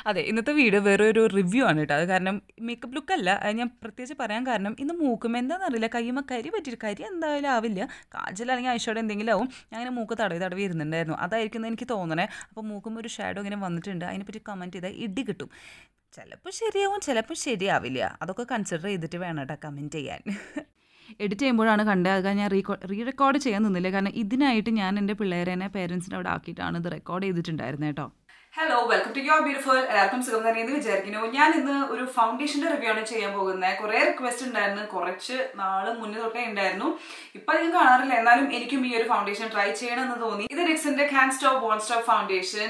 അതെ ഇന്നത്തെ വീഡിയോ വേറെ ഒരു റിവ്യൂ ആണ് കേട്ടോ അത് കാരണം മേക്കപ്പ് ലുക്ക് അല്ല അത് ഞാൻ പ്രത്യേകിച്ച് പറയാൻ കാരണം ഇന്ന് മൂക്കും എന്താണെന്നറിയില്ല കയ്യുമ്മ കരി പറ്റിയിട്ട് കരി എന്തായാലും ആവില്ല കാജൽ അല്ലെങ്കിൽ ഐഷോടെ എന്തെങ്കിലും ആവും ഞാൻ അങ്ങനെ മൂക്ക് തടവി തടവി ഇരുന്നുണ്ടായിരുന്നു അതായിരിക്കും എന്ന് എനിക്ക് തോന്നണേ അപ്പോൾ മൂക്കും ഒരു ഷാഡോ ഇങ്ങനെ വന്നിട്ടുണ്ട് അതിനെപ്പറ്റി കമൻറ്റ് ചെയ്താൽ ഇടി കിട്ടും ചിലപ്പോൾ ശരിയാവും ചിലപ്പോൾ ശരിയാവില്ല അതൊക്കെ കൺസിഡർ ചെയ്തിട്ട് വേണം കേട്ടോ കമൻറ്റ് ചെയ്യാൻ എഡിറ്റ് ചെയ്യുമ്പോഴാണ് കണ്ടത് അത് കാരണം ഞാൻ റീകോ റീ റെക്കോർഡ് ചെയ്യാൻ നിന്നില്ല കാരണം ഇതിനായിട്ട് ഞാൻ എൻ്റെ പിള്ളേരെ പേരൻസിൻ്റെ അവിടെ ആക്കിയിട്ടാണ് ഇത് റെക്കോർഡ് ചെയ്തിട്ടുണ്ടായിരുന്നത് കേട്ടോ hello welcome to your beautiful എല്ലാവർക്കും സുഖം തന്നെ എന്ന് വിചാരിക്കുന്നു ഞാൻ ഇന്ന് ഒരു ഫൗണ്ടേഷന്റെ റിവ്യൂ ആണ് ചെയ്യാൻ പോകുന്നത് കുറെ റിക്വസ്റ്റ് ഉണ്ടായിരുന്നു കുറച്ച് നാള് മുന്നേ തൊട്ടേ ഉണ്ടായിരുന്നു ഇപ്പൊ അധികം കാണാറില്ല എന്നാലും എനിക്കും ഈ ഒരു ഫൗണ്ടേഷൻ ട്രൈ ചെയ്യണമെന്ന് തോന്നി ഇത് ഡിക്സിന്റെ can stop won't stop foundation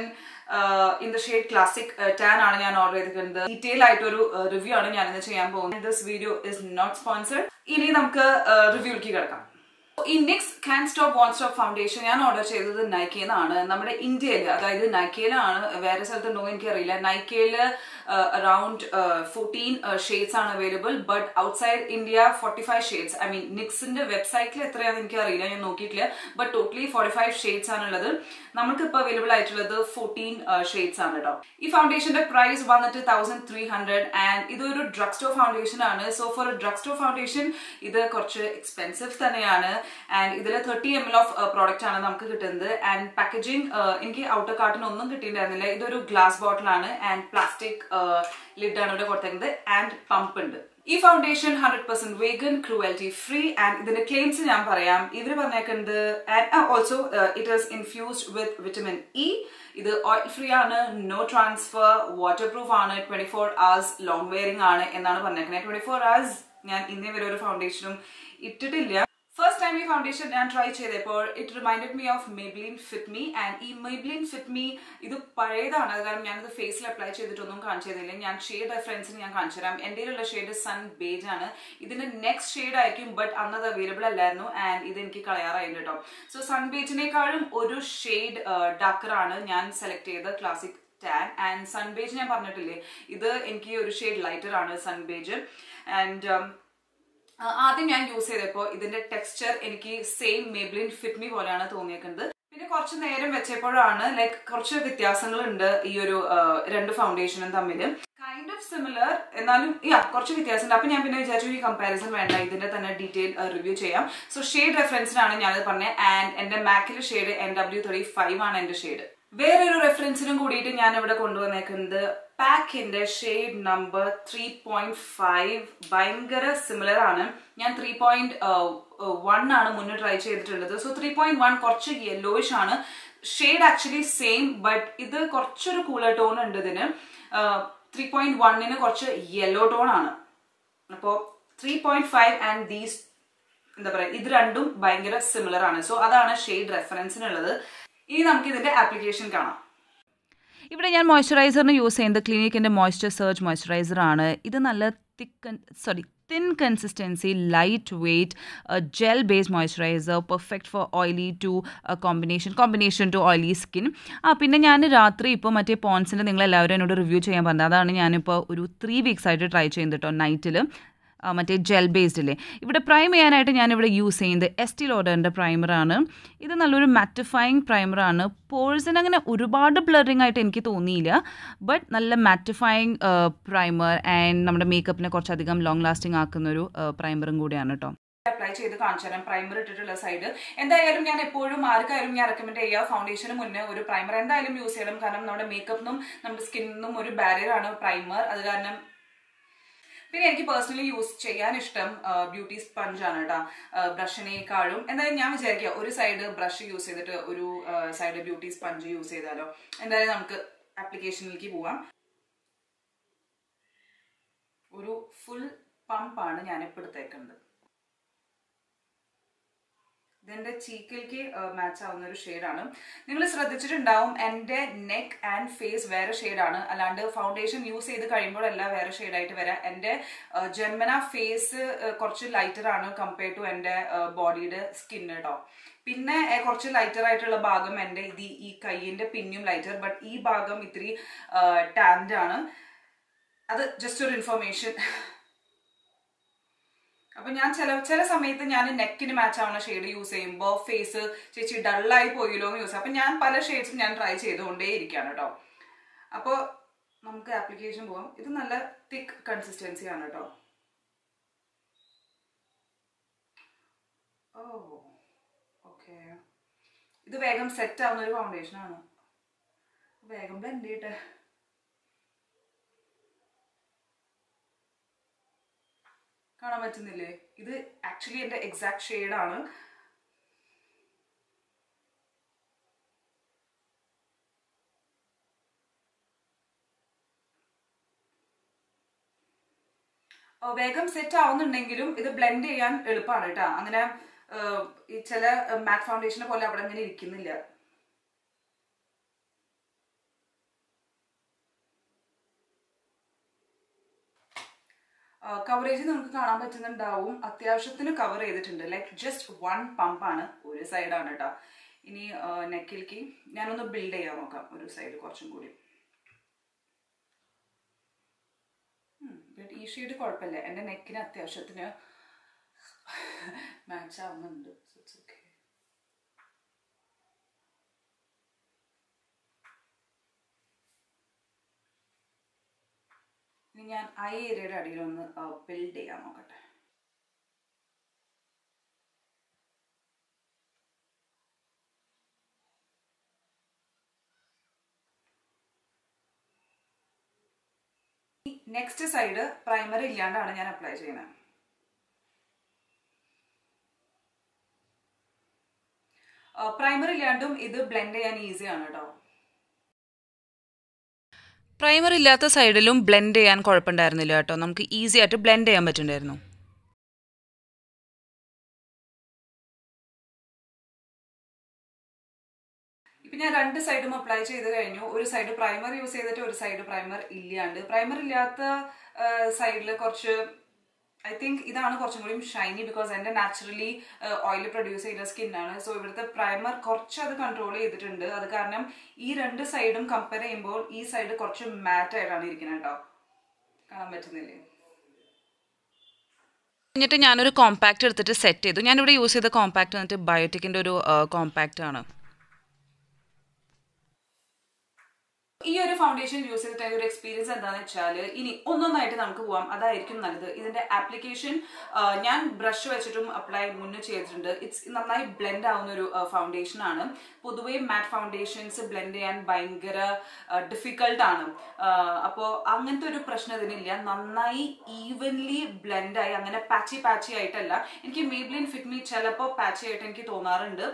in the shade classic tan ആണ് ഞാൻ ഓർഡർ ചെയ്തിട്ടുണ്ട് ഡീറ്റെയിൽ ആയിട്ട് ഒരു റിവ്യൂ ആണ് ഞാൻ ഇന്ന് ചെയ്യാൻ പോകുന്നത് this video is not sponsored ഇനി നമുക്ക് റിവ്യൂലേക്ക് കിടക്കാം ഈ NYX can stop won't stop foundation ഞാൻ ഓർഡർ ചെയ്തത് നൈക്കയിലാണ് നമ്മുടെ ഇന്ത്യയിൽ അതായത് നൈക്കയിലാണ് വേറെ സ്ഥലത്തുണ്ടോ എനിക്കറിയില്ല നൈക്കയിൽ അറൌണ്ട് ഫോർട്ടീൻ ഷെയ്ഡ്സ് ആണ് available but outside India forty five shades I mean നിക്സിന്റെ വെബ്സൈറ്റിൽ എത്രയാണെന്ന് എനിക്ക് അറിയില്ല ഞാൻ നോക്കിയിട്ടില്ല but totally forty five shades ആണുള്ളത് നമുക്ക് ഇപ്പോൾ അവൈലബിൾ ആയിട്ടുള്ളത് ഫോർട്ടീൻ ഷെയ്ഡ്സ് ആണ് കേട്ടോ ഈ ഫൗണ്ടേഷന്റെ പ്രൈസ് വന്നിട്ട് തൗസൻഡ് ത്രീ ഹൺഡ്രഡ് ആൻഡ് ഇതൊരു ഡ്രഗ് സ്റ്റോർ ഫൗണ്ടേഷൻ ആണ് so for drug store foundation ഇത് കുറച്ച് എക്സ്പെൻസീവ് തന്നെയാണ് ആൻഡ് ഇതിൽ തേർട്ടി എം എൽ ഓഫ് പ്രോഡക്റ്റ് ആണ് നമുക്ക് കിട്ടുന്നത് ആൻഡ് പാക്കേജിങ് എനിക്ക് ഔട്ടർ കാർട്ടിന് ഒന്നും കിട്ടിയിട്ടുണ്ടായിരുന്നില്ല ഇതൊരു ഗ്ലാസ് ബോട്ടിലാണ് ആൻഡ് പ്ലാസ്റ്റിക് ലിഡ് ആണ് ഇവിടെ കൊടുത്തേക്കുന്നത് ആൻഡ് പമ്പ് ഉണ്ട് ഈ foundation hundred percent vegan cruelty free and ഇതിന്റെ ക്ലെയിംസ് ഞാൻ പറയാം ഇവർ പറഞ്ഞേക്കുന്നത് and also it is infused with vitamin E ഇത് ഓയിൽ ഫ്രീ ആണ് നോ ട്രാൻസ്ഫർ വാട്ടർ പ്രൂഫ് ആണ് twenty four hours long wearing ആണ് എന്നാണ് പറഞ്ഞേക്കുന്നത് ട്വന്റി ഫോർ അവേഴ്സ് ഞാൻ ഇന്നേ വരെ ഒരു ഫൗണ്ടേഷനും ഇട്ടിട്ടില്ല ഫസ്റ്റ് ടൈം ഈ ഫൗണ്ടേഷൻ ഞാൻ ട്രൈ ചെയ്തപ്പോൾ it reminded me of Maybelline Fit Me and ഈ മെബ്ലിൻ ഫിറ്റ് മീ ഇത് പഴയതാണ് അത് കാരണം ഞാനിത് ഫേസിൽ അപ്ലൈ ചെയ്തിട്ടൊന്നും കാണിച്ചു തരുന്നില്ല ഞാൻ ഷെയ്ഡ് റെഫറൻസിന് ഞാൻ കാണിച്ചു തരാം എൻ്റെ ഷെയ്ഡ് സൺ ബേജ് ആണ് ഇതിന്റെ നെക്സ്റ്റ് ഷെയ്ഡ് ആയിരിക്കും ബട്ട് അന്നത് അവൈലബിൾ അല്ലായിരുന്നു ആൻഡ് ഇത് എനിക്ക് കളയാറായിരുന്നു കേട്ടോ സോ സൺ ബേജിനേക്കാളും ഒരു ഷെയ്ഡ് ഡാക്കർ ആണ് ഞാൻ സെലക്ട് ചെയ്ത classic tan and sun beige ഞാൻ പറഞ്ഞിട്ടില്ലേ ഇത് എനിക്ക് ഒരു ഷെയ്ഡ് ലൈറ്റർ ആണ് സൺ ബേജ് ആൻഡ് ആദ്യം ഞാൻ യൂസ് ചെയ്തപ്പോൾ ഇതിന്റെ ടെക്സ്ചർ എനിക്ക് സെയിം മേബ്ലിൻ ഫിറ്റ് മീ പോലെയാണ് തോന്നിയേക്കുന്നത് പിന്നെ കുറച്ച് നേരം വെച്ചപ്പോഴാണ് ലൈക്ക് കുറച്ച് വ്യത്യാസങ്ങളുണ്ട് ഈ ഒരു രണ്ട് ഫൗണ്ടേഷനും തമ്മിൽ കൈൻഡ് ഓഫ് സിമിലർ എന്നാലും യാ കുറച്ച് വ്യത്യാസമുണ്ട് അപ്പൊ ഞാൻ പിന്നെ വിചാരിച്ചു ഈ കമ്പാരിസൺ വേണ്ട ഇതിന്റെ തന്നെ ഡീറ്റെയിൽ റിവ്യൂ ചെയ്യാം സോ ഷെയ്ഡ് റെഫറൻസിനാണ് ഞാനത് പറഞ്ഞത് ആൻഡ് എന്റെ മാക്കിലെ shade N W thirty five ആണ് എന്റെ ഷെയ്ഡ് വേറൊരു റെഫറൻസിനും കൂടിയിട്ട് ഞാൻ ഇവിടെ കൊണ്ടുവന്നേക്കുന്നത് പാക്കിന്റെ shade number three point five ഭയങ്കര സിമിലർ ആണ് ഞാൻ ത്രീ പോയിന്റ് വൺ ആണ് മുന്നേ ട്രൈ ചെയ്തിട്ടുള്ളത് സോ ത്രീ പോയിന്റ് വൺ കുറച്ച് യെല്ലോയിഷ് ആണ് ഷെയ്ഡ് ആക്ച്വലി സെയിം ബട്ട് ഇത് കുറച്ചൊരു കൂളർ ടോൺ ഉണ്ട് ഇതിന് ത്രീ പോയിന്റ് വണ്ണിന് കുറച്ച് യെല്ലോ ടോൺ ആണ് അപ്പോൾ three point five and these എന്താ പറയുക ഇത് രണ്ടും ഭയങ്കര സിമിലർ ആണ് സോ അതാണ് ഷെയ്ഡ് റെഫറൻസിനുള്ളത് ഇനി നമുക്ക് ഇതിന്റെ ആപ്ലിക്കേഷൻ കാണാം ഇവിടെ ഞാൻ മോയ്സ്ചറൈസറിന് യൂസ് ചെയ്യുന്നത് ക്ലിനിക്കിൻ്റെ മോയ്സ്ചർ സർച്ച് മോയ്സ്ചറൈസർ ആണ് ഇത് നല്ല thick sorry thin consistency lightweight gel based moisturiser perfect for oily to combination combination to oily skin ആ പിന്നെ ഞാൻ രാത്രി ഇപ്പോൾ മറ്റേ പോൺസിൻ്റെ നിങ്ങളെല്ലാവരും എന്നോട് റിവ്യൂ ചെയ്യാൻ പറഞ്ഞത് അതാണ് ഞാനിപ്പോൾ ഒരു ത്രീ വീക്സ് ആയിട്ട് ട്രൈ ചെയ്യുന്നത് കേട്ടോ നൈറ്റിൽ മറ്റേ ജെൽ ബേസ്ഡ് ഇല്ലേ ഇവിടെ പ്രൈം ചെയ്യാനായിട്ട് ഞാനിവിടെ യൂസ് ചെയ്യുന്നത് എസ്റ്റി ലോഡറിൻ്റെ പ്രൈമറാണ് ഇത് നല്ലൊരു മാറ്റിഫൈങ് പ്രൈമറാണ് പോഴ്സിന് അങ്ങനെ ഒരുപാട് ബ്ലറിങ് ആയിട്ട് എനിക്ക് തോന്നിയില്ല ബട്ട് നല്ല മാറ്റിഫൈങ് പ്രൈമർ ആൻഡ് നമ്മുടെ മേക്കപ്പിനെ കുറച്ചധികം ലോങ് ലാസ്റ്റിംഗ് ആക്കുന്ന ഒരു പ്രൈമറും കൂടിയാണ് കേട്ടോ അപ്ലൈ ചെയ്ത് കാണിച്ചു തരാം പ്രൈമർ ഇട്ടിട്ടുള്ള സൈഡ് എന്തായാലും ഞാൻ എപ്പോഴും ആർക്കായാലും ഞാൻ റെക്കമെൻഡ് ചെയ്യുക ഫൗണ്ടേഷന് മുന്നേ ഒരു പ്രൈമർ എന്തായാലും യൂസ് ചെയ്യണം കാരണം നമ്മുടെ മേക്കപ്പിനും നമ്മുടെ സ്കിന്നിനും ഒരു ബാരിയർ ആണ് പ്രൈമർ അത് കാരണം പിന്നെ എനിക്ക് പേഴ്സണലി യൂസ് ചെയ്യാൻ ഇഷ്ടം ബ്യൂട്ടി സ്പഞ്ച് ആണ് കേട്ടോ ബ്രഷിനേക്കാളും എന്തായാലും ഞാൻ വിചാരിക്കുക ഒരു സൈഡ് ബ്രഷ് യൂസ് ചെയ്തിട്ട് ഒരു സൈഡ് ബ്യൂട്ടി സ്പഞ്ച് യൂസ് ചെയ്താലോ എന്തായാലും നമുക്ക് ആപ്ലിക്കേഷനിലേക്ക് പോവാം ഒരു ഫുൾ പമ്പാണ് ഞാൻ ഇപ്പോൾ എടുത്തേക്കുന്നത് ഇതിന്റെ ചീക്കിലേക്ക് മാച്ച് ആവുന്ന ഒരു ഷെയ്ഡാണ് നിങ്ങൾ ശ്രദ്ധിച്ചിട്ടുണ്ടാവും എൻ്റെ നെക്ക് ആൻഡ് ഫേസ് വേറെ ഷെയ്ഡാണ് അല്ലാണ്ട് ഫൗണ്ടേഷൻ യൂസ് ചെയ്ത് കഴിയുമ്പോഴല്ല വേറെ ഷെയ്ഡായിട്ട് വരാം എൻ്റെ ജന്മന ഫേസ് കുറച്ച് ലൈറ്റർ ആണ് കമ്പയർഡ് ടു എൻ്റെ ബോഡിയുടെ സ്കിൻ കേട്ടോ പിന്നെ കുറച്ച് ലൈറ്റർ ആയിട്ടുള്ള ഭാഗം എൻ്റെ ഇത് ഈ കൈയിന്റെ പിന്നും ലൈറ്റർ ബട്ട് ഈ ഭാഗം ഇത്തിരി ടാൻഡ് ആണ് അത് ജസ്റ്റ് ഒരു ഇൻഫർമേഷൻ അപ്പൊ ഞാൻ ചില ചില സമയത്ത് ഞാൻ നെക്കിന് മാച്ച് ആവുന്ന ഷെയ്ഡ് യൂസ് ചെയ്യുമ്പോൾ ഫേസ് ചേച്ചി ഡള്ളായി പോയില്ലോ എന്ന് യൂസ് അപ്പൊ ഞാൻ പല ഷെയ്ഡ്സും ഞാൻ ട്രൈ ചെയ്തുകൊണ്ടേ ഇരിക്കുകയാണ് കേട്ടോ അപ്പോൾ നമുക്ക് ആപ്ലിക്കേഷൻ പോവാം ഇത് നല്ല തിക്ക് കൺസിസ്റ്റൻസി ആണ് കേട്ടോ ഓ ഓക്കെ ഇത് വേഗം സെറ്റ് ആവുന്ന ഒരു ഫൗണ്ടേഷൻ ആണ് വേഗം ബ്ലെൻഡ് ചെയ്യട്ടെ കാണാൻ പറ്റുന്നില്ലേ ഇത് ആക്ച്വലി എൻ്റെ എക്സാക്ട് ഷെയ്ഡാണ് വേഗം സെറ്റ് ആവുന്നുണ്ടെങ്കിലും ഇത് ബ്ലെൻഡ് ചെയ്യാൻ എളുപ്പമാണ് കേട്ടോ അങ്ങനെ ഏഹ്, ഈ ചില മാറ്റ് ഫൗണ്ടേഷനെ പോലെ അവിടെ അങ്ങനെ ഇരിക്കുന്നില്ല കവറേജ് നമുക്ക് കാണാൻ പറ്റുന്നുണ്ടാവും അത്യാവശ്യത്തിന് കവർ ചെയ്തിട്ടുണ്ട് ലൈക്ക് ജസ്റ്റ് വൺ പമ്പാണ് ഒരു സൈഡാണ് കേട്ടോ ഇനി നെക്കിലേക്ക് ഞാനൊന്ന് ബിൽഡ് ചെയ്യാൻ നോക്കാം ഒരു സൈഡ് കുറച്ചും കൂടി ബട്ട് ഈ ഷെയ്ഡ് കുഴപ്പമില്ല എൻ്റെ നെക്കിന് അത്യാവശ്യത്തിന് മാച്ച് ആവുന്നുണ്ട് ഇറ്റ്സ് ഓക്കെ ഇനി ഞാൻ ഐ ഏരിയയുടെ അടിയിലൊന്ന് ബിൽഡ് ചെയ്യാൻ നോക്കട്ടെ നെക്സ്റ്റ് സൈഡ് പ്രൈമറി ഇല്ലാണ്ടാണ് ഞാൻ അപ്ലൈ ചെയ്യുന്നത് പ്രൈമറി ഇല്ലാണ്ടും ഇത് ബ്ലെൻഡ് ചെയ്യാൻ ഈസിയാണ് കേട്ടോ പ്രൈമർ ഇല്ലാത്ത സൈഡിലും ബ്ലെൻഡ് ചെയ്യാൻ കുഴപ്പമുണ്ടായിരുന്നില്ല കേട്ടോ നമുക്ക് ഈസി ആയിട്ട് ബ്ലെൻഡ് ചെയ്യാൻ പറ്റുന്നുണ്ടായിരുന്നു ഇപ്പൊ ഞാൻ രണ്ട് സൈഡും അപ്ലൈ ചെയ്ത് കഴിഞ്ഞു ഒരു സൈഡ് പ്രൈമർ യൂസ് ചെയ്തിട്ട് ഒരു സൈഡ് പ്രൈമർ ഇല്ലാണ്ട് പ്രൈമർ ഇല്ലാത്ത സൈഡിൽ കുറച്ച് ഐ തിങ്ക് ഇതാണ് കുറച്ചും കൂടി ഷൈനി ബിക്കോസ് എൻ്റെ നാച്ചുറലി ഓയിൽ പ്രൊഡ്യൂസ് ചെയ്യുന്ന സ്കിന്നാണ് സോ ഇവിടുത്തെ പ്രൈമർ കുറച്ച് അത് കൺട്രോൾ ചെയ്തിട്ടുണ്ട് അത് കാരണം ഈ രണ്ട് സൈഡും കമ്പയർ ചെയ്യുമ്പോൾ ഈ സൈഡ് കുറച്ച് മാറ്റ് ആയിട്ടാണ് ഇരിക്കുന്നത് കേട്ടോ കാണാൻ പറ്റുന്നില്ലേ എന്നിട്ട് ഞാനൊരു കോമ്പാക്റ്റ് എടുത്തിട്ട് സെറ്റ് ചെയ്തു ഞാനിവിടെ യൂസ് ചെയ്ത കോമ്പാക്റ്റ് വന്നിട്ട് ബയോട്ടിക്കിൻ്റെ ഒരു കോമ്പാക്റ്റ് ആണ് ഈ ഒരു ഫൗണ്ടേഷൻ യൂസ് ചെയ്തിട്ട് ഒരു എക്സ്പീരിയൻസ് എന്താണെന്ന് വെച്ചാൽ ഇനി ഒന്നൊന്നായിട്ട് നമുക്ക് പോവാം അതായിരിക്കും നല്ലത് ഇതിന്റെ ആപ്ലിക്കേഷൻ ഞാൻ ബ്രഷ് വെച്ചിട്ടും അപ്ലൈ മുന്നേ ചെയ്തിട്ടുണ്ട് ഇറ്റ്സ് നന്നായി ബ്ലെൻഡ് ആവുന്ന ഒരു ഫൗണ്ടേഷൻ ആണ് പൊതുവേ മാറ്റ് ഫൗണ്ടേഷൻസ് ബ്ലെൻഡ് ചെയ്യാൻ ഭയങ്കര ഡിഫിക്കൾട്ട് ആണ് അപ്പോൾ അങ്ങനത്തെ ഒരു പ്രശ്നം ഇതിനില്ല നന്നായി ഈവൻലി ബ്ലെൻഡ് ആയി അങ്ങനെ പാച്ചി പാച്ചി ആയിട്ടല്ല എനിക്ക് മേബ്ലിൻ ഫിറ്റ്മി ചിലപ്പോൾ പാച്ചി ആയിട്ട് എനിക്ക് തോന്നാറുണ്ട്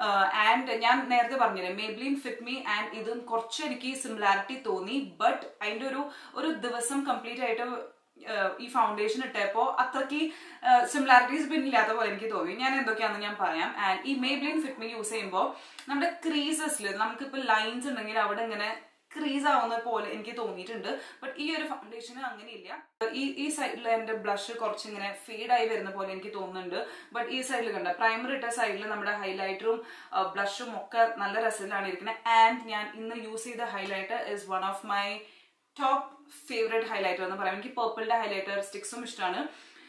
ആൻഡ് ഞാൻ നേരത്തെ പറഞ്ഞില്ലേ മേബ്ലിൻ ഫിറ്റ്മി ആൻഡ് ഇതും കുറച്ച് എനിക്ക് സിമിലാരിറ്റി തോന്നി ബട്ട് അതിന്റെ ഒരു ഒരു ദിവസം കംപ്ലീറ്റ് ആയിട്ട് ഏഹ് ഈ ഫൗണ്ടേഷൻ ഇട്ടപ്പോ അത്രയ്ക്ക് സിമിലാരിറ്റീസ് പിന്നെ ഇല്ലാത്ത പോലെ എനിക്ക് തോന്നി ഞാൻ എന്തൊക്കെയാണെന്ന് ഞാൻ പറയാം ആൻഡ് ഈ മേബ്ലിൻ ഫിറ്റ്മി യൂസ് ചെയ്യുമ്പോൾ നമ്മുടെ ക്രീസസിൽ നമുക്കിപ്പോൾ ലൈൻസ് ഉണ്ടെങ്കിൽ അവിടെ ഇങ്ങനെ ക്രീസ് ആവുന്ന പോലെ എനിക്ക് തോന്നിയിട്ടുണ്ട് ബട്ട് ഈ ഒരു ഫൗണ്ടേഷന് അങ്ങനെയില്ല ഈ ഈ സൈഡിൽ എന്റെ ബ്ലഷ് കുറച്ച് ഇങ്ങനെ ഫീഡ് ആയി വരുന്ന പോലെ എനിക്ക് തോന്നുന്നുണ്ട് ബട്ട് ഈ സൈഡിൽ കണ്ട പ്രൈമർ ഇട്ട സൈഡിൽ നമ്മുടെ ഹൈലൈറ്ററും ബ്ലഷും ഒക്കെ നല്ല രസത്തിലാണ് ഇരിക്കുന്നത് ആൻഡ് ഞാൻ ഇന്ന് യൂസ് ചെയ്ത highlighter is one of my top favourite highlighter എന്ന് പറയാം എനിക്ക് പേർപ്പിളിന്റെ ഹൈലൈറ്റർ സ്റ്റിക്സും ഇഷ്ടമാണ്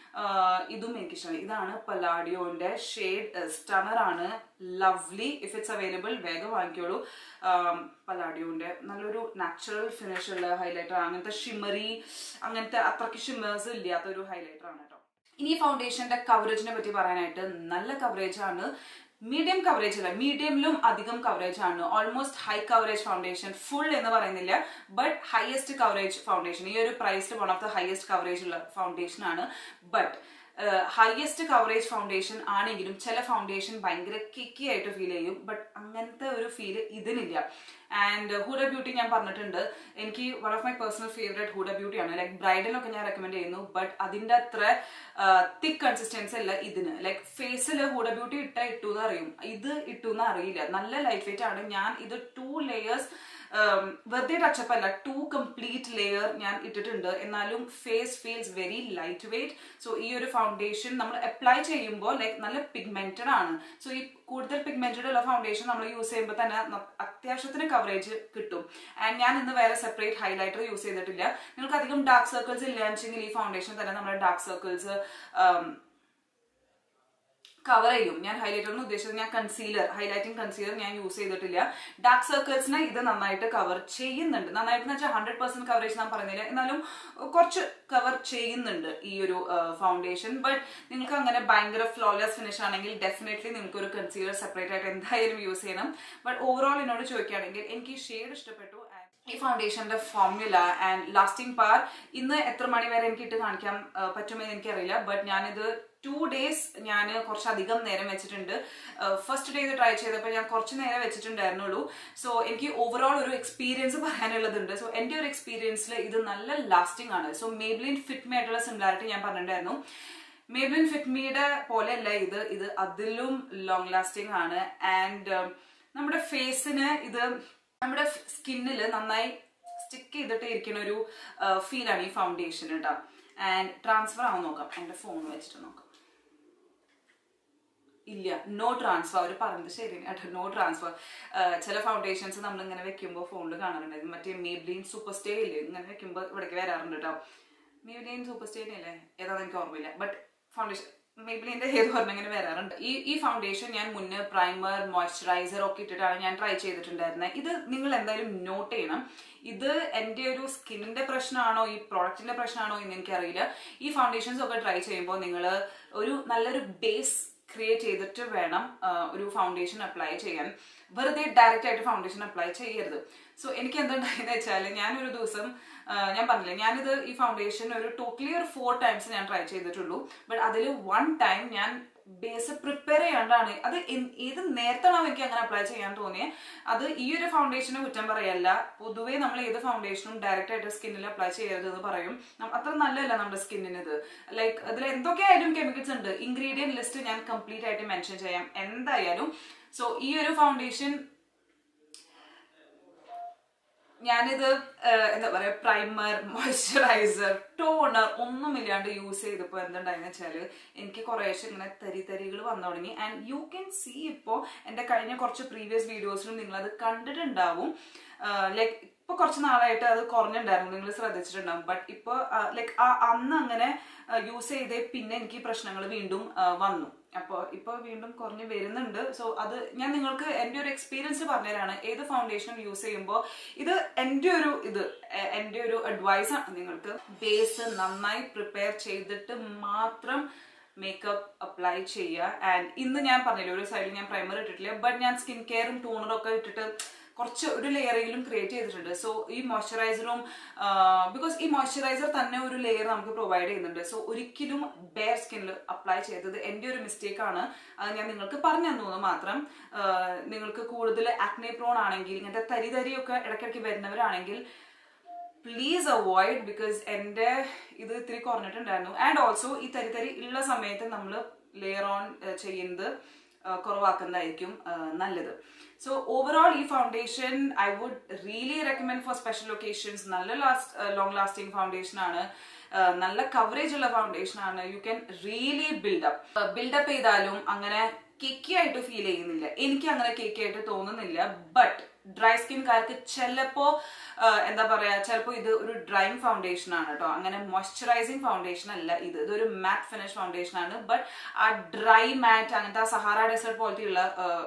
ആഹ് ഇതും എനിക്കിഷ്ടമാണ് ഇതാണ് പലാഡിയോന്റെ ഷെയ്ഡ് സ്റ്റണർ ആണ് ലവ്ലി ഇഫ് ഇറ്റ്സ് അവൈലബിൾ വേഗം വാങ്ങിക്കോളൂ പലാഡിയോന്റെ നല്ലൊരു നാച്ചുറൽ ഫിനിഷ് ഉള്ള ഹൈലൈറ്റർ അങ്ങനത്തെ ഷിമറി അങ്ങനത്തെ അത്രയ്ക്ക് ഷിമേഴ്സ് ഇല്ലാത്ത ഒരു ഹൈലൈറ്റർ ആണ് കേട്ടോ ഇനി ഫൗണ്ടേഷന്റെ കവറേജിനെ പറ്റി പറയാനായിട്ട് നല്ല കവറേജ് ആണ് മീഡിയം കവറേജ് അല്ല മീഡിയമിലും അധികം കവറേജ് ആണ് almost high coverage foundation full എന്ന് പറയുന്നില്ല ബട്ട് ഹയസ്റ്റ് കവറേജ് ഫൗണ്ടേഷൻ ഈ ഒരു പ്രൈസിൽ one of the highest coverage ഉള്ള ഫൗണ്ടേഷൻ ആണ് ബട്ട് ഹയസ്റ്റ് കവറേജ് ഫൗണ്ടേഷൻ ആണെങ്കിലും ചില ഫൗണ്ടേഷൻ ഭയങ്കര കിക്കി ആയിട്ട് ഫീൽ ചെയ്യും ബട്ട് അങ്ങനത്തെ ഒരു ഫീൽ ഇതിനില്ല ആൻഡ് ഹൂഡ ബ്യൂട്ടി ഞാൻ പറഞ്ഞിട്ടുണ്ട് എനിക്ക് one of my personal favourite Huda Beauty ആണ് ലൈക്ക് ബ്രൈഡിനൊക്കെ ഞാൻ റെക്കമെൻഡ് ചെയ്യുന്നു ബട്ട് അതിന്റെ അത്ര തിക്ക് കൺസിസ്റ്റൻസി അല്ല ഇതിന് ലൈക്ക് ഫേസിൽ ഹൂഡ ബ്യൂട്ടി ഇട്ട ഇട്ടു എന്ന് അറിയും ഇത് ഇട്ടു എന്ന് അറിയില്ല നല്ല ലൈറ്റ് വെയിറ്റ് ആണ് ഞാൻ ഇത് ടു ലെയേഴ്സ് വെറുതെ ടച്ചപ്പ് അല്ല ടു കംപ്ലീറ്റ് ലെയർ ഞാൻ ഇട്ടിട്ടുണ്ട് എന്നാലും face feels very lightweight so ഈ ഒരു ഫൗണ്ടേഷൻ നമ്മൾ അപ്ലൈ ചെയ്യുമ്പോൾ ലൈക്ക് നല്ല പിഗ്മെന്റഡ് ആണ് സോ ഈ കൂടുതൽ പിഗ്മെന്റഡ് ഉള്ള ഫൗണ്ടേഷൻ നമ്മൾ യൂസ് ചെയ്യുമ്പോൾ തന്നെ ന- അത്യാവശ്യത്തിന് കവറേജ് കിട്ടും ആൻഡ് ഞാൻ ഇന്ന് വേറെ സെപ്പറേറ്റ് ഹൈലൈറ്റർ യൂസ് ചെയ്തിട്ടില്ല നിങ്ങൾക്ക് അധികം ഡാർക്ക് സർക്കിൾസ് ഇല്ല വെച്ചെങ്കിൽ ഈ ഫൗണ്ടേഷൻ തന്നെ നമ്മുടെ ഡാർക്ക് സർക്കിൾസ് കവർ ചെയ്യും ഞാൻ ഹൈലൈറ്റർ എന്ന് ഉദ്ദേശിച്ചത് ഞാൻ കൺസീലർ ഹൈലൈറ്റിംഗ് കൺസീലർ ഞാൻ യൂസ് ചെയ്തിട്ടില്ല ഡാർക്ക് സർക്കിൾസിനെ ഇത് നന്നായിട്ട് കവർ ചെയ്യുന്നുണ്ട് നന്നായിട്ട് എന്ന് വെച്ചാൽ ഹൺഡ്രഡ് പെർസെന്റ് കവറേജ് ഞാൻ പറയുന്നില്ല എന്നാലും കുറച്ച് കവർ ചെയ്യുന്നുണ്ട് ഈ ഒരു ഫൗണ്ടേഷൻ ബട്ട് നിങ്ങൾക്ക് അങ്ങനെ ഭയങ്കര ഫ്ലോലെസ് ഫിനിഷ് ആണെങ്കിൽ ഡെഫിനറ്റ്ലി നിങ്ങൾക്ക് ഒരു കൺസീലർ സെപ്പറേറ്റ് ആയിട്ട് എന്തായാലും യൂസ് ചെയ്യണം ബട്ട് ഓവറോൾ എന്നോട് ചോദിക്കുകയാണെങ്കിൽ എനിക്ക് ഈ ഷെയ്ഡ് ഇഷ്ടപ്പെട്ടു ഈ ഫൗണ്ടേഷന്റെ ഫോർമുല ആൻഡ് ലാസ്റ്റിംഗ് പാർ ഇന്ന് എത്ര മണി വരെ എനിക്ക് ഇട്ട് കാണിക്കാൻ ആ, പറ്റുമെന്ന് എനിക്കറിയില്ല ബട്ട് ഞാനിത് ടു ഡേയ്സ് ഞാൻ കുറച്ചധികം നേരം വെച്ചിട്ടുണ്ട് ഫസ്റ്റ് ഡേ ഇത് ട്രൈ ചെയ്തപ്പോൾ ഞാൻ കുറച്ച് നേരം വെച്ചിട്ടുണ്ടായിരുന്നുള്ളൂ സോ എനിക്ക് ഓവറോൾ ഒരു എക്സ്പീരിയൻസ് പറയാനുള്ളതുണ്ട് സോ എൻ്റെ ഒരു എക്സ്പീരിയൻസിൽ ഇത് നല്ല ലാസ്റ്റിംഗ് ആണ് സോ മേബ്ലിൻ ഫിറ്റ്മി ആയിട്ടുള്ള സിമിലാരിറ്റി ഞാൻ പറഞ്ഞിട്ടുണ്ടായിരുന്നു മേബ്ലിൻ ഫിറ്റ്മിയുടെ പോലെയല്ല ഇത് ഇത് അതിലും ലോങ് ലാസ്റ്റിംഗ് ആണ് ആൻഡ് നമ്മുടെ ഫേസിന് ഇത് നമ്മുടെ സ്കിന്നിൽ നന്നായി സ്റ്റിക്ക് ചെയ്തിട്ട് ഇരിക്കുന്ന ഒരു ഫീലാണ് ഈ ഫൗണ്ടേഷൻ കേട്ടോ ആൻഡ് ട്രാൻസ്ഫർ ആവാൻ നോക്കാം എൻ്റെ ഫോൺ വെച്ചിട്ട് നോക്കാം ഇല്ല നോ ട്രാൻസ്ഫർ അവർ പറഞ്ഞത് ശരി കേട്ടോ നോ ട്രാൻസ്ഫർ ചില ഫൗണ്ടേഷൻസ് നമ്മൾ ഇങ്ങനെ വെക്കുമ്പോൾ ഫോണിൽ കാണാറുണ്ട് മറ്റേ മേബ്ലീൻ സൂപ്പർ സ്റ്റേ ഇല്ലേ ഇങ്ങനെ വെക്കുമ്പോൾ ഇവിടേക്ക് വരാറുണ്ട് കേട്ടോ മേബ്ലീൻ സൂപ്പർ സ്റ്റേ അല്ലേ ഏതാണെന്ന് എനിക്ക് ഓർമ്മയില്ല ബട്ട് ഫൗണ്ടേഷൻ മേബ്ലിന്റെ ഏത് പറഞ്ഞ ഇങ്ങനെ വരാറുണ്ട് ഈ ഈ ഫൗണ്ടേഷൻ ഞാൻ മുന്നേ പ്രൈമർ മോയ്സ്ചറൈസർ ഒക്കെ ഇട്ടിട്ടാണ് ഞാൻ ട്രൈ ചെയ്തിട്ടുണ്ടായിരുന്നത് ഇത് നിങ്ങൾ എന്തായാലും നോട്ട് ചെയ്യണം ഇത് എൻ്റെ ഒരു സ്കിന്നിന്റെ പ്രശ്നമാണോ ഈ പ്രോഡക്റ്റിന്റെ പ്രശ്നമാണോ എന്ന് എനിക്കറിയില്ല ഈ ഫൗണ്ടേഷൻസ് ഒക്കെ ട്രൈ ചെയ്യുമ്പോൾ നിങ്ങൾ ഒരു നല്ലൊരു ബേസ് ക്രിയേറ്റ് ചെയ്തിട്ട് വേണം ആ, ഒരു ഫൗണ്ടേഷൻ അപ്ലൈ ചെയ്യാൻ വെറുതെ ഡയറക്റ്റ് ആയിട്ട് ഫൗണ്ടേഷൻ അപ്ലൈ ചെയ്യരുത് സോ എനിക്ക് എന്തുണ്ടായെന്ന് വെച്ചാൽ ഞാനൊരു ദിവസം ആ, ഞാൻ പറഞ്ഞില്ലേ ഞാനിത് ഈ ഫൗണ്ടേഷൻ ഒരു ടോട്ടലി ഒരു ഫോർ ടൈംസ് ഞാൻ ട്രൈ ചെയ്തിട്ടുള്ളൂ ബട്ട് അതിൽ വൺ ടൈം ഞാൻ ബേസ് പ്രിപ്പയർ ചെയ്യാണ്ടാണ് അത് എൻ- ഏത് നേരത്താണോ എനിക്ക് അങ്ങനെ അപ്ലൈ ചെയ്യാൻ തോന്നിയത് അത് ഈ ഒരു ഫൗണ്ടേഷനെ കുറ്റം പറയല്ല പൊതുവേ നമ്മൾ ഏത് ഫൗണ്ടേഷനും ഡയറക്റ്റ് ആയിട്ട് സ്കിന്നിൽ അപ്ലൈ ചെയ്യരുത് എന്ന് പറയും നം- അത്ര നല്ലതല്ല നമ്മുടെ സ്കിന്നിന് ഇത് ലൈക്ക് അതിൽ എന്തൊക്കെയായാലും കെമിക്കൽസ് ഉണ്ട് ഇൻഗ്രീഡിയന്റ് ലിസ്റ്റ് ഞാൻ കംപ്ലീറ്റ് ആയിട്ട് മെൻഷൻ ചെയ്യാം എന്തായാലും സോ ഈ ഒരു ഫൗണ്ടേഷൻ ഞാനിത് ഏഹ്, എന്താ പറയാ പ്രൈമർ മോയ്സ്ചറൈസർ ടോണർ ഒന്നുമില്ലാണ്ട് യൂസ് ചെയ്തപ്പോൾ എന്തുണ്ടായെന്ന് വെച്ചാല് എനിക്ക് കുറേശ്ശെ ഇങ്ങനെ തരി തരികൾ വന്നു തുടങ്ങി ആൻഡ് യു ക്യാൻ സീ ഇപ്പോൾ എൻ്റെ കഴിഞ്ഞ കുറച്ച് പ്രീവിയസ് വീഡിയോസിലും നിങ്ങൾ അത് കണ്ടിട്ടുണ്ടാവും ലൈക്ക് ഇപ്പൊ കുറച്ച് നാളായിട്ട് അത് കുറഞ്ഞിട്ടുണ്ടായിരുന്നു നിങ്ങൾ ശ്രദ്ധിച്ചിട്ടുണ്ടാവും ബട്ട് ഇപ്പോൾ ലൈക്ക് അന്ന് അങ്ങനെ യൂസ് ചെയ്തേ പിന്നെ എനിക്ക് പ്രശ്നങ്ങൾ വീണ്ടും ആ, വന്നു അപ്പോൾ ഇപ്പോൾ വീണ്ടും കുറഞ്ഞ് വരുന്നുണ്ട് സോ അത് ഞാൻ നിങ്ങൾക്ക് എൻ്റെ ഒരു എക്സ്പീരിയൻസ് പറഞ്ഞുതരാണ് ഏത് ഫൗണ്ടേഷനും യൂസ് ചെയ്യുമ്പോൾ ഇത് എൻ്റെ ഒരു ഇത് എ- എൻ്റെ ഒരു അഡ്വൈസ് ആണ് നിങ്ങൾക്ക് ബേസ് നന്നായി പ്രിപ്പയർ ചെയ്തിട്ട് മാത്രം മേക്കപ്പ് അപ്ലൈ ചെയ്യുക ആൻഡ് ഇന്ന് ഞാൻ പറഞ്ഞില്ല ഒരു സൈഡിൽ ഞാൻ പ്രൈമർ ഇട്ടിട്ടില്ല ബട്ട് ഞാൻ സ്കിൻ കെയറും ടൂണറും ഒക്കെ ഇട്ടിട്ട് കുറച്ച് ഒരു ലെയറെങ്കിലും ക്രിയേറ്റ് ചെയ്തിട്ടുണ്ട് സോ ഈ മോയ്സ്ചറൈസറും ബിക്കോസ് ഈ മോയ്സ്ചറൈസർ തന്നെ ഒരു ലെയർ നമുക്ക് പ്രൊവൈഡ് ചെയ്യുന്നുണ്ട് സോ ഒരിക്കലും ബെയർ സ്കിന്നിൽ അപ്ലൈ ചെയ്തത് എൻ്റെ ഒരു മിസ്റ്റേക്ക് ആണ് അത് ഞാൻ നിങ്ങൾക്ക് പറഞ്ഞു തന്നു മാത്രം ആ, നിങ്ങൾക്ക് കൂടുതൽ ആക്നെ പ്രോൺ ആണെങ്കിൽ ഇങ്ങനത്തെ തരി തരിയൊക്കെ ഇടയ്ക്കിടയ്ക്ക് വരുന്നവരാണെങ്കിൽ പ്ലീസ് അവോയ്ഡ് ബിക്കോസ് എൻ്റെ ഇത് ഇത്തിരി കുറഞ്ഞിട്ടുണ്ടായിരുന്നു ആൻഡ് ഓൾസോ ഈ തരി തരി ഉള്ള സമയത്ത് നമ്മൾ ലെയർ ഓൺ ചെയ്യുന്നത് ആ, കുറവാക്കുന്നതായിരിക്കും ആ, നല്ലത് സോ ഓവറോൾ ഈ foundation I would really recommend for special occasions നല്ല ലാസ്റ്റ് ലോങ് ലാസ്റ്റിംഗ് ഫൗണ്ടേഷൻ ആണ് ആ, നല്ല കവറേജ് ഉള്ള ഫൗണ്ടേഷൻ ആണ് you can really build up build up ചെയ്താലും അങ്ങനെ കേക്കി ആയിട്ട് ഫീൽ ചെയ്യുന്നില്ല എനിക്ക് അങ്ങനെ കേക്കി ആയിട്ട് തോന്നുന്നില്ല ബട്ട് ഡ്രൈ സ്കിൻകാർക്ക് ചിലപ്പോ ആ, എന്താ പറയാ ചിലപ്പോ ഇത് ഒരു ഡ്രൈയിങ് ഫൗണ്ടേഷൻ ആണ് കേട്ടോ അങ്ങനെ മോയ്സ്ചറൈസിങ് ഫൗണ്ടേഷൻ അല്ല ഇത് ഇതൊരു മാറ്റ് ഫിനിഷ് ഫൗണ്ടേഷൻ ആണ് ബട്ട് ആ ഡ്രൈ മാറ്റ് അങ്ങനത്തെ ആ സഹാറ ഡെസേർട്ട് പോലത്തെയുള്ള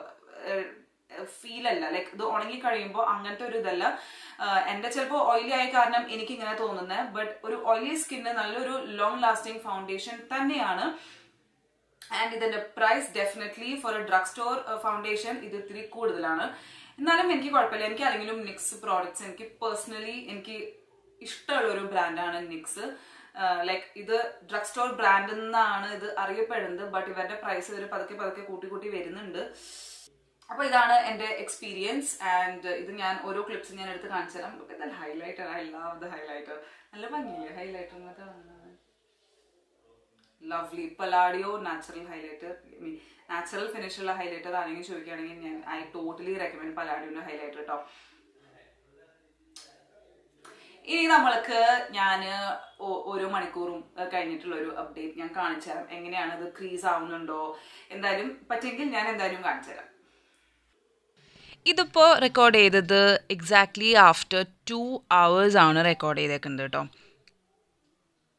ഫീൽ അല്ല ലൈക്ക് ഇത് ഉണങ്ങി കഴിയുമ്പോൾ അങ്ങനത്തെ ഒരു ഇതല്ല ആഹ് എന്റെ ചിലപ്പോൾ ഓയിലി ആയ കാരണം എനിക്ക് ഇങ്ങനെ തോന്നുന്നത് ബട്ട് ഒരു ഓയിലി സ്കിന്ന് നല്ലൊരു ലോങ് ലാസ്റ്റിംഗ് ഫൗണ്ടേഷൻ തന്നെയാണ് ആൻഡ് ഇതിന്റെ price definitely for a drug store foundation ഇത് ഇത്തിരി കൂടുതലാണ് എന്നാലും എനിക്ക് കുഴപ്പമില്ല എനിക്ക് ആരെങ്കിലും നിക്സ് പ്രോഡക്ട്സ് എനിക്ക് പേഴ്സണലി എനിക്ക് ഇഷ്ടമുള്ള ഒരു ബ്രാൻഡാണ് നിക്സ് ലൈക്ക് ഇത് ഡ്രഗ് സ്റ്റോർ ബ്രാൻഡ് എന്നാണ് ഇത് അറിയപ്പെടുന്നത് ബട്ട് ഇവരുടെ പ്രൈസ് ഇവർ പതുക്കെ പതുക്കെ കൂട്ടി കൂട്ടി വരുന്നുണ്ട് അപ്പൊ ഇതാണ് എന്റെ എക്സ്പീരിയൻസ് ആൻഡ് ഇത് ഞാൻ ഓരോ ക്ലിപ്സ് ഞാൻ എടുത്ത് കാണിച്ചു തരാം ഇതാ highlighter I love the highlighter നല്ല ഭംഗിയില്ലേ ഹൈലൈറ്റർ എന്നൊക്കെ lovely Palladio natural highlighter natural finish ഉള്ള ഹൈലൈറ്റർ ആണെങ്കിൽ ചോദിക്കുകയാണെങ്കിൽ ഞാൻ ഐ ടോട്ടലി റെക്കമെൻഡ് പലാഡിയോന്റെ ഹൈലൈറ്റർ കേട്ടോ ഇനി നമ്മൾക്ക് ഞാൻ ഓരോ മണിക്കൂറും അഹ് കഴിഞ്ഞിട്ടുള്ള ഒരു അപ്ഡേറ്റ് ഞാൻ കാണിച്ചു തരാം എങ്ങനെയാണ് ഇത് ക്രീസ് ആവുന്നുണ്ടോ എന്തായാലും പറ്റുമെങ്കിൽ ഞാൻ എന്തായാലും കാണിച്ചു തരാം ഇതിപ്പോൾ റെക്കോർഡ് ചെയ്തത് എക്സാക്ട്ലി ആഫ്റ്റർ ടു അവേഴ്സ് ആണ് റെക്കോർഡ് ചെയ്തേക്കുന്നത് കേട്ടോ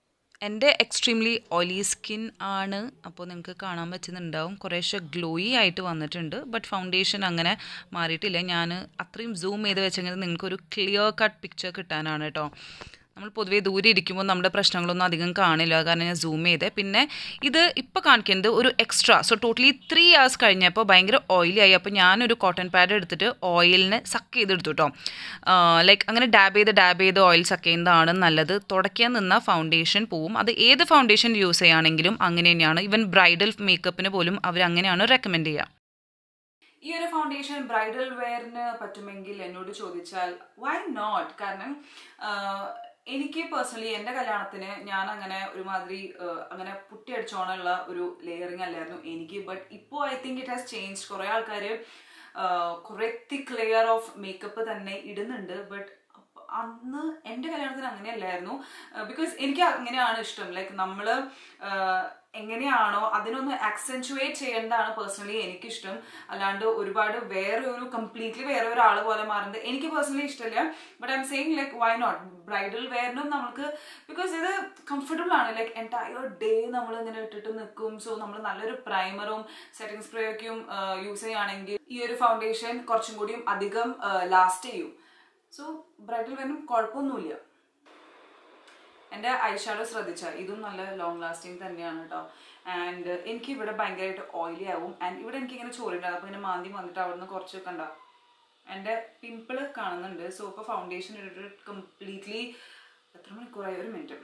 എൻ്റെ എക്സ്ട്രീംലി ഓയിലി സ്കിൻ ആണ് അപ്പോൾ നിങ്ങൾക്ക് കാണാൻ പറ്റുന്നുണ്ടാവും കുറേശ്ശെ ഗ്ലോയി ആയിട്ട് വന്നിട്ടുണ്ട് ബട്ട് ഫൗണ്ടേഷൻ അങ്ങനെ മാറിയിട്ടില്ല ഞാൻ അത്രയും സൂം ചെയ്ത് വെച്ചെങ്കിൽ നിങ്ങൾക്കൊരു ക്ലിയർ കട്ട് പിക്ചർ കിട്ടാനാണ് കേട്ടോ നമ്മൾ പൊതുവേ ദൂരെ ഇരിക്കുമ്പോൾ നമ്മുടെ പ്രശ്നങ്ങളൊന്നും അധികം കാണില്ല കാരണം ഞാൻ സൂം ചെയ്തേ പിന്നെ ഇത് ഇപ്പോൾ കാണിക്കുന്നത് ഒരു extra so totally three years കഴിഞ്ഞപ്പോൾ ഭയങ്കര ഓയിലി ആയി അപ്പോൾ ഞാനൊരു കോട്ടൺ പാഡ് എടുത്തിട്ട് ഓയിലിനെ സക്ക് ചെയ്തെടുത്തു കേട്ടോ ലൈക്ക് അങ്ങനെ ഡാബ് ചെയ്ത് ഡാബ് ചെയ്ത് ഓയിൽ സക്ക് ചെയ്യുന്നതാണ് നല്ലത് തുടയ്ക്കാൻ നിന്ന ഫൗണ്ടേഷൻ പോവും അത് ഏത് ഫൗണ്ടേഷൻ യൂസ് ചെയ്യുകയാണെങ്കിലും അങ്ങനെ തന്നെയാണ് ഈവൻ ബ്രൈഡൽ മേക്കപ്പിന് പോലും അവർ അങ്ങനെയാണ് റെക്കമെൻഡ് ചെയ്യുക ഈ ഒരു ഫൗണ്ടേഷൻ ബ്രൈഡൽ വെയറിന് പറ്റുമെങ്കിൽ എന്നോട് ചോദിച്ചാൽ വൈ നോട്ട് കാരണം ആഹ്, എനിക്ക് പേഴ്സണലി എൻ്റെ കല്യാണത്തിന് ഞാൻ അങ്ങനെ ഒരുമാതിരി ആഹ്, അങ്ങനെ പുട്ടിയടിച്ചോണുള്ള ഒരു ലെയറിങ് അല്ലായിരുന്നു എനിക്ക് ബട്ട് ഇപ്പോൾ I think it has change കുറേ ആൾക്കാർ കുറേ തിക്ക് ലെയർ ഓഫ് മേക്കപ്പ് തന്നെ ഇടുന്നുണ്ട് ബട്ട് അന്ന് എൻ്റെ കല്യാണത്തിന് അങ്ങനെയല്ലായിരുന്നു ബിക്കോസ് എനിക്ക് അങ്ങനെയാണ് ഇഷ്ടം ലൈക്ക് നമ്മൾ എങ്ങനെയാണോ അതിനൊന്ന് ആക്സെൻറ്റുവേറ്റ് ചെയ്യേണ്ടതാണ് പേഴ്സണലി എനിക്കിഷ്ടം അല്ലാണ്ട് ഒരുപാട് വേറെ ഒരു കംപ്ലീറ്റ്ലി വേറെ ഒരാൾ പോലെ മാറുന്നത് എനിക്ക് പേഴ്സണലി ഇഷ്ടമില്ല but I am saying like why not bridal വെയറിനും നമുക്ക് ബിക്കോസ് ഇത് കംഫർട്ടബിൾ ആണ് ലൈക്ക് എൻറ്റയർ ഡേ നമ്മൾ ഇങ്ങനെ ഇട്ടിട്ട് നിൽക്കും സോ നമ്മൾ നല്ലൊരു പ്രൈമറും സെറ്റിംഗ് സ്പ്രേയൊക്കെയും യൂസ് ചെയ്യുകയാണെങ്കിൽ ഈ ഒരു ഫൗണ്ടേഷൻ കുറച്ചും കൂടിയും അധികം ലാസ്റ്റ് ചെയ്യും സോ ബ്രൈഡൽ വെയറിനും കുഴപ്പമൊന്നുമില്ല എൻ്റെ ഐഷാഡോ ശ്രദ്ധിച്ചാൽ ഇതും നല്ല ലോങ് ലാസ്റ്റിംഗ് തന്നെയാണ് കേട്ടോ ആൻഡ് എനിക്ക് ഇവിടെ ഭയങ്കരമായിട്ട് ഓയിലി ആവും ആൻഡ് ഇവിടെ എനിക്ക് ഇങ്ങനെ ചോറിണ്ടാകും അപ്പോൾ ഇങ്ങനെ മാന്തി വന്നിട്ട് അവിടെ നിന്ന് കുറച്ച് കണ്ട എൻ്റെ പിമ്പിൾ കാണുന്നുണ്ട് സോ ഇപ്പോൾ ഫൗണ്ടേഷൻ ഇട്ടിട്ട് കംപ്ലീറ്റ്ലി എത്ര മണിക്കൂറായി ഒരു മിനിറ്റ്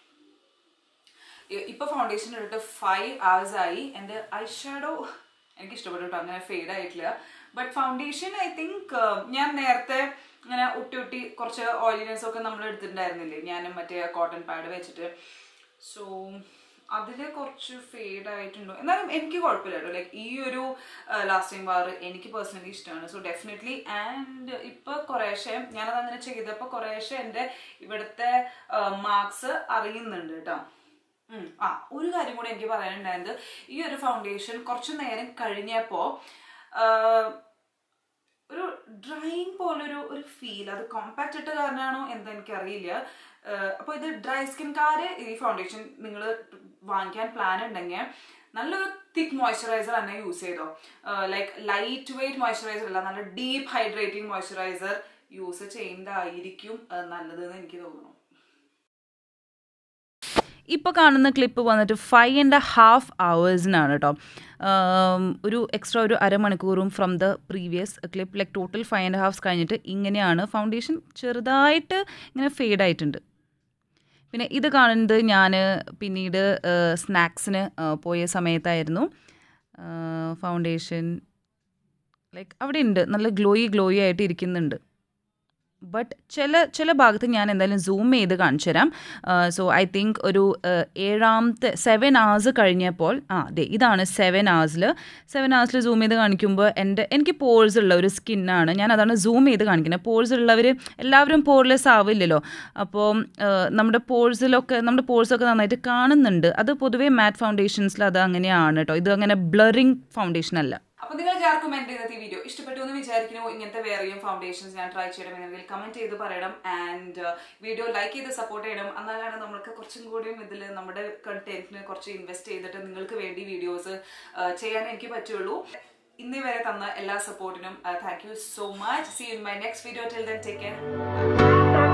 ഇപ്പൊ ഫൗണ്ടേഷൻ ഇട്ടിട്ട് ഫൈവ് അവേഴ്സ് ആയി എൻ്റെ ഐഷാഡോ എനിക്ക് ഇഷ്ടപ്പെട്ടു കേട്ടോ അങ്ങനെ ഫെയ്ഡ് ആയിട്ടില്ല ബട്ട് ഫൗണ്ടേഷൻ ഐ തിങ്ക് ഞാൻ നേരത്തെ ഇങ്ങനെ ഒട്ടി ഒട്ടി കുറച്ച് ഓയിലിനെസ് ഒക്കെ നമ്മൾ എടുത്തിട്ടുണ്ടായിരുന്നില്ലേ ഞാൻ മറ്റേ കോട്ടൺ പാഡ് വെച്ചിട്ട് സോ അതിൽ കുറച്ച് ഫെയ്ഡ് ആയിട്ടുണ്ടോ എന്നാലും എനിക്ക് കുഴപ്പമില്ല കേട്ടോ ലൈക്ക് ഈ ഒരു ലാസ്റ്റിംഗ് ബാർ എനിക്ക് പേഴ്സണലി ഇഷ്ടമാണ് സോ ഡെഫിനറ്റ്ലി ആൻഡ് ഇപ്പൊ കുറേശ്ശെ ഞാനത് അങ്ങനെ ചെയ്തപ്പോൾ കുറേശ്ശെ എൻ്റെ ഇവിടുത്തെ മാർക്സ് അറിയുന്നുണ്ട് കേട്ടോ ഉം. ആ ഒരു കാര്യം കൂടെ എനിക്ക് പറയാനുണ്ടായത് ഈ ഒരു ഫൗണ്ടേഷൻ കുറച്ച് നേരം കഴിഞ്ഞപ്പോൾ ഒരു ഡ്രൈയിങ് പോലൊരു ഒരു ഫീൽ അത് കോമ്പാക്റ്റ് ഇട്ട കാരണമാണോ എന്താ എനിക്കറിയില്ല അപ്പോൾ ഇത് ഡ്രൈ സ്കിൻകാര് ഈ ഫൗണ്ടേഷൻ നിങ്ങൾ വാങ്ങിക്കാൻ പ്ലാൻ ഉണ്ടെങ്കിൽ നല്ലൊരു തിക്ക് മോയ്സ്ചറൈസർ തന്നെ യൂസ് ചെയ്തോ ലൈക്ക് ലൈറ്റ് വെയിറ്റ് മോയ്സ്ചറൈസർ അല്ല നല്ല ഡീപ്പ് ഹൈഡ്രേറ്റിംഗ് മോയ്സ്ചറൈസർ യൂസ് ചെയ്യുന്നതായിരിക്കും ആ, നല്ലതെന്ന് എനിക്ക് തോന്നുന്നു ഇപ്പോൾ കാണുന്ന ക്ലിപ്പ് വന്നിട്ട് ഫൈവ് ആൻഡ് ഹാഫ് അവേഴ്സിനാണ് കേട്ടോ ആം, ഒരു എക്സ്ട്രാ ഒരു അരമണിക്കൂറും from the previous clip like total five and halves കഴിഞ്ഞിട്ട് ഇങ്ങനെയാണ് ഫൗണ്ടേഷൻ ചെറുതായിട്ട് ഇങ്ങനെ ഫെയ്ഡ് ആയിട്ടുണ്ട് പിന്നെ ഇത് കാണുന്നത് ഞാൻ പിന്നീട് സ്നാക്സിന് പോയ സമയത്തായിരുന്നു ഫൗണ്ടേഷൻ ലൈക്ക് അവിടെ ഉണ്ട് നല്ല ഗ്ലോയി ഗ്ലോയി ആയിട്ട് ഇരിക്കുന്നുണ്ട് ബട്ട് ചില ചില ഭാഗത്ത് ഞാൻ എന്തായാലും സൂം ചെയ്ത് കാണിച്ചു തരാം സോ ഐ തിങ്ക് ഒരു uh, ഏഴാമത്തെ സെവൻ hours കഴിഞ്ഞപ്പോൾ ആ അതെ ഇതാണ് seven hours seven hours zoom ചെയ്ത് കാണിക്കുമ്പോൾ എൻ്റെ എനിക്ക് പോൾസ് ഉള്ള ഒരു സ്കിന്നാണ് ഞാൻ അതാണ് സൂം ചെയ്ത് കാണിക്കുന്നത് പോൾസ് ഉള്ളവർ എല്ലാവരും പോർലെസ് ആവില്ലല്ലോ അപ്പോൾ നമ്മുടെ പോൾസിലൊക്കെ നമ്മുടെ പോൾസൊക്കെ നന്നായിട്ട് കാണുന്നുണ്ട് അത് പൊതുവേ മാറ്റ് ഫൗണ്ടേഷൻസിൽ അത് അങ്ങനെയാണ് കേട്ടോ ഇത് അങ്ങനെ ബ്ലറിങ് ഫൗണ്ടേഷൻ അല്ല അപ്പൊ നിങ്ങൾ എല്ലാവർക്കും എന്റെ ഇന്നത്തെ വീഡിയോ ഇഷ്ടപ്പെട്ടു എന്ന് വിചാരിക്കുന്നു ഇങ്ങനത്തെ വേറെയും ഫൗണ്ടേഷൻസ് ഞാൻ ട്രൈ ചെയ്യണമെങ്കിൽ കമന്റ് ചെയ്ത് പറയണം ആൻഡ് വീഡിയോ ലൈക്ക് ചെയ്ത് സപ്പോർട്ട് ചെയ്യണം എന്നാലാണ് നമ്മൾക്ക് കുറച്ചും കൂടിയും ഇതിൽ നമ്മുടെ കണ്ടന്റിന് കുറച്ച് ഇൻവെസ്റ്റ് ചെയ്തിട്ട് നിങ്ങൾക്ക് വേണ്ടി വീഡിയോസ് ചെയ്യാൻ എനിക്ക് പറ്റുള്ളൂ ഇന്നേ വരെ തന്ന എല്ലാ സപ്പോർട്ടിനും thank you so much see in my next video till then take care